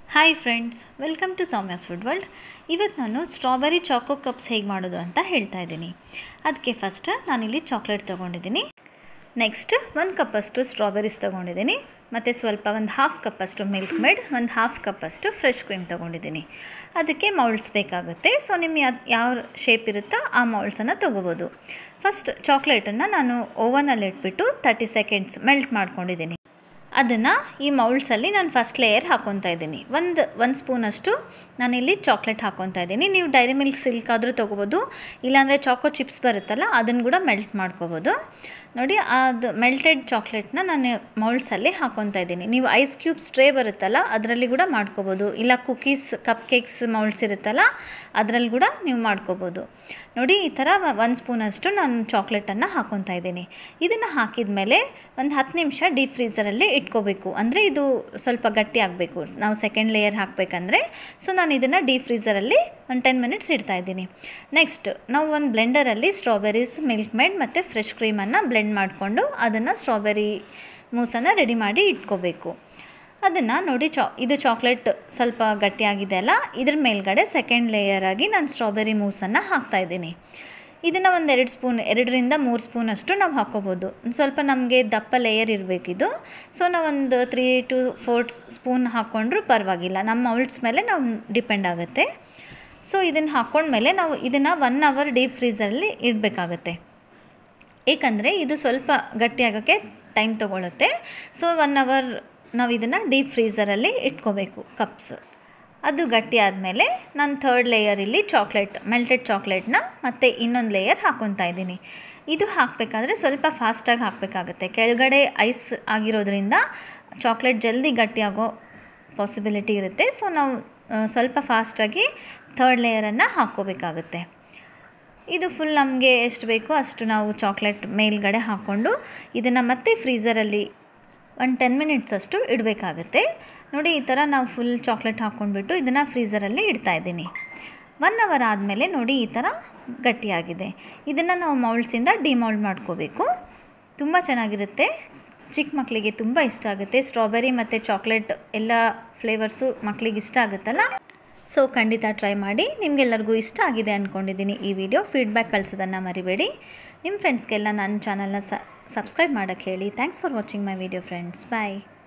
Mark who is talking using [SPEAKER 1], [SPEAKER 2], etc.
[SPEAKER 1] hi friends welcome to Soumya's food world ಇವತ್ತು ನಾನು strawberry Chacko cups ಹೇಗೆ ಮಾಡೋದು ಅಂತ ಹೇಳ್ತಾ ಇದ್ದೀನಿ ಅದಕ್ಕೆ ಫಸ್ಟ್ ನಾನಿಲ್ಲಿ ಚಾಕ್ಲೇಟ್ ತೊಗೊಂಡಿದ್ದೀನಿ ನೆಕ್ಸ್ಟ್ ಒಂದು ಕಪ್ಪಷ್ಟು ಸ್ಟ್ರಾಬೆರೀಸ್ ತೊಗೊಂಡಿದ್ದೀನಿ ಮತ್ತು ಸ್ವಲ್ಪ ಒಂದು ಹಾಫ್ ಕಪ್ಪಷ್ಟು ಮಿಲ್ಕ್ ಮೇಡ್ ಒಂದು ಹಾಫ್ ಕಪ್ಪಷ್ಟು ಫ್ರೆಶ್ ಕ್ರೀಮ್ ತೊಗೊಂಡಿದ್ದೀನಿ ಅದಕ್ಕೆ ಮೌಲ್ಡ್ಸ್ ಬೇಕಾಗುತ್ತೆ ಸೊ ನಿಮ್ಗೆ ಅದು ಯಾವ ಶೇಪ್ ಇರುತ್ತೋ ಆ ಮೌಲ್ಡ್ಸನ್ನು ತೊಗೋಬೋದು ಫಸ್ಟ್ ಚಾಕ್ಲೇಟನ್ನು ನಾನು ಓವನಲ್ಲಿ ಇಟ್ಬಿಟ್ಟು ತರ್ಟಿ ಸೆಕೆಂಡ್ಸ್ ಮೆಲ್ಟ್ ಮಾಡ್ಕೊಂಡಿದ್ದೀನಿ ಅದನ್ನು ಈ ಮೌಲ್ಡ್ಸಲ್ಲಿ ನಾನು ಫಸ್ಟ್ ಲೇಯರ್ ಹಾಕ್ಕೊತಾ ಇದ್ದೀನಿ ಒಂದು ಒಂದು ಸ್ಪೂನಷ್ಟು ನಾನಿಲ್ಲಿ ಚಾಕ್ಲೇಟ್ ಹಾಕ್ಕೊತಾ ಇದ್ದೀನಿ ನೀವು ಡೈರಿ ಮಿಲ್ಕ್ ಸಿಲ್ಕ್ ಆದರೂ ತೊಗೋಬೋದು ಇಲ್ಲಾಂದರೆ ಚಾಕೋ ಚಿಪ್ಸ್ ಬರುತ್ತಲ್ಲ ಅದನ್ನು ಕೂಡ ಮೆಲ್ಟ್ ಮಾಡ್ಕೋಬೋದು ನೋಡಿ ಅದು ಮೆಲ್ಟೆಡ್ ಚಾಕ್ಲೇಟ್ನ ನಾನು ಮೌಲ್ಡ್ಸಲ್ಲಿ ಹಾಕ್ಕೊತಾ ಇದ್ದೀನಿ ನೀವು ಐಸ್ ಕ್ಯೂಬ್ಸ್ ಟ್ರೇ ಬರುತ್ತಲ್ಲ ಅದರಲ್ಲಿ ಕೂಡ ಮಾಡ್ಕೋಬೋದು ಇಲ್ಲ ಕುಕೀಸ್ ಕಪ್ ಕೇಕ್ಸ್ ಮೌಲ್ಡ್ಸ್ ಇರುತ್ತಲ್ಲ ಅದರಲ್ಲಿ ಕೂಡ ನೀವು ಮಾಡ್ಕೋಬೋದು ನೋಡಿ ಈ ಥರ ಒಂದು ಸ್ಪೂನಷ್ಟು ನಾನು ಚಾಕ್ಲೇಟನ್ನು ಹಾಕ್ಕೊತಾ ಇದ್ದೀನಿ ಇದನ್ನು ಹಾಕಿದ ಮೇಲೆ ಒಂದು ಹತ್ತು ನಿಮಿಷ ಡೀಪ್ ಫ್ರೀಸರಲ್ಲಿ ಇಟ್ಕೋಬೇಕು ಅಂದರೆ ಇದು ಸ್ವಲ್ಪ ಗಟ್ಟಿ ಆಗಬೇಕು ನಾವು ಸೆಕೆಂಡ್ ಲೇಯರ್ ಹಾಕಬೇಕಂದ್ರೆ ಸೊ ನಾನು ಇದನ್ನು ಡೀಪ್ ಫ್ರೀಸರಲ್ಲಿ ಒಂದು ಟೆನ್ ಮಿನಿಟ್ಸ್ ಇಡ್ತಾ ಇದ್ದೀನಿ ನೆಕ್ಸ್ಟ್ ನಾವು ಒಂದು ಬ್ಲೆಂಡರಲ್ಲಿ ಸ್ಟ್ರಾಬೆರೀಸ್ ಮಿಲ್ಕ್ ಮೇಡ್ ಮತ್ತು ಫ್ರೆಶ್ ಕ್ರೀಮನ್ನು ಬ್ಲೆಂಡ್ ಮಾಡಿಕೊಂಡು ಅದನ್ನು ಸ್ಟ್ರಾಬೆರಿ ಮೂಸನ್ನು ರೆಡಿ ಮಾಡಿ ಇಟ್ಕೋಬೇಕು ಅದನ್ನು ನೋಡಿ ಚಾ ಇದು ಚಾಕ್ಲೇಟ್ ಸ್ವಲ್ಪ ಗಟ್ಟಿಯಾಗಿದೆ ಅಲ್ಲ ಇದ್ರ ಮೇಲ್ಗಡೆ ಸೆಕೆಂಡ್ ಲೇಯರ್ ಆಗಿ ನಾನು ಸ್ಟ್ರಾಬೆರಿ ಮೂಸನ್ನು ಹಾಕ್ತಾಯಿದ್ದೀನಿ ಇದನ್ನು ಒಂದು ಎರಡು ಸ್ಪೂನ್ ಎರಡರಿಂದ ಮೂರು ಸ್ಪೂನಷ್ಟು ನಾವು ಹಾಕ್ಕೋಬೋದು ಒಂದು ಸ್ವಲ್ಪ ನಮಗೆ ದಪ್ಪ ಲೇಯರ್ ಇರಬೇಕಿದು ಸೊ ನಾವೊಂದು ತ್ರೀ ಟು ಫೋರ್ ಸ್ಪೂನ್ ಹಾಕ್ಕೊಂಡ್ರೂ ಪರವಾಗಿಲ್ಲ ನಮ್ಮ ಮೌಲ್ಡ್ಸ್ ಮೇಲೆ ನಾವು ಡಿಪೆಂಡ್ ಆಗುತ್ತೆ ಸೊ ಇದನ್ನು ಹಾಕ್ಕೊಂಡ್ಮೇಲೆ ನಾವು ಇದನ್ನು ಒನ್ ಅವರ್ ಡೀಪ್ ಫ್ರೀಸರಲ್ಲಿ ಇಡಬೇಕಾಗತ್ತೆ ಏಕೆಂದರೆ ಇದು ಸ್ವಲ್ಪ ಗಟ್ಟಿಯಾಗೋಕ್ಕೆ ಟೈಮ್ ತೊಗೊಳುತ್ತೆ ಸೊ ಒನ್ ಅವರ್ ನಾವು ಇದನ್ನು ಡೀಪ್ ಫ್ರೀಸರಲ್ಲಿ ಇಟ್ಕೋಬೇಕು ಕಪ್ಸ್ ಅದು ಗಟ್ಟಿ ಆದಮೇಲೆ ನಾನು ಥರ್ಡ್ ಲೇಯರ್ ಇಲ್ಲಿ ಚಾಕ್ಲೇಟ್ ಮೆಲ್ಟೆಡ್ ಚಾಕ್ಲೇಟ್ನ ಮತ್ತು ಇನ್ನೊಂದು ಲೇಯರ್ ಹಾಕ್ಕೊತಾ ಇದ್ದೀನಿ ಇದು ಹಾಕಬೇಕಾದ್ರೆ ಸ್ವಲ್ಪ ಫಾಸ್ಟಾಗಿ ಹಾಕಬೇಕಾಗುತ್ತೆ ಕೆಳಗಡೆ ಐಸ್ ಆಗಿರೋದ್ರಿಂದ ಚಾಕ್ಲೇಟ್ ಜಲ್ದಿ ಗಟ್ಟಿಯಾಗೋ ಪಾಸಿಬಿಲಿಟಿ ಇರುತ್ತೆ ಸೊ ನಾವು ಸ್ವಲ್ಪ ಫಾಸ್ಟಾಗಿ ಥರ್ಡ್ ಲೇಯರನ್ನು ಹಾಕ್ಕೋಬೇಕಾಗುತ್ತೆ ಇದು ಫುಲ್ ನಮಗೆ ಎಷ್ಟು ಬೇಕೋ ಅಷ್ಟು ನಾವು ಚಾಕ್ಲೇಟ್ ಮೇಲ್ಗಡೆ ಹಾಕ್ಕೊಂಡು ಇದನ್ನು ಮತ್ತೆ ಫ್ರೀಸರಲ್ಲಿ ಒಂದು ಟೆನ್ ಮಿನಿಟ್ಸ್ ಅಷ್ಟು ಇಡಬೇಕಾಗುತ್ತೆ ನೋಡಿ ಈ ಥರ ನಾವು ಫುಲ್ ಚಾಕ್ಲೇಟ್ ಹಾಕ್ಕೊಂಡ್ಬಿಟ್ಟು ಇದನ್ನು ಫ್ರೀಸರಲ್ಲಿ ಇಡ್ತಾ ಇದ್ದೀನಿ ಒನ್ ಅವರ್ ಆದಮೇಲೆ ನೋಡಿ ಈ ಥರ ಗಟ್ಟಿಯಾಗಿದೆ ಇದನ್ನು ನಾವು ಮೌಲ್ಡ್ಸಿಂದ ಡಿಮೌಲ್ಡ್ ಮಾಡ್ಕೋಬೇಕು ತುಂಬ ಚೆನ್ನಾಗಿರುತ್ತೆ ಚಿಕ್ಕ ಮಕ್ಕಳಿಗೆ ತುಂಬ ಇಷ್ಟ ಆಗುತ್ತೆ ಸ್ಟ್ರಾಬೆರಿ ಮತ್ತು ಚಾಕ್ಲೇಟ್ ಎಲ್ಲ ಫ್ಲೇವರ್ಸು ಮಕ್ಕಳಿಗೆ ಇಷ್ಟ ಆಗುತ್ತಲ್ಲ ಸೊ ಖಂಡಿತ ಟ್ರೈ ಮಾಡಿ ನಿಮಗೆಲ್ಲರಿಗೂ ಇಷ್ಟ ಆಗಿದೆ ಅಂದ್ಕೊಂಡಿದ್ದೀನಿ ಈ ವಿಡಿಯೋ ಫೀಡ್ಬ್ಯಾಕ್ ಕಳಿಸೋದನ್ನು ಮರಿಬೇಡಿ ನಿಮ್ಮ ಫ್ರೆಂಡ್ಸ್ಗೆಲ್ಲ ನನ್ನ ಚಾನಲ್ನ ಸಬ್ಸ್ಕ್ರೈಬ್ ಮಾಡೋಕ್ಕೆ ಹೇಳಿ thanks for watching my video friends bye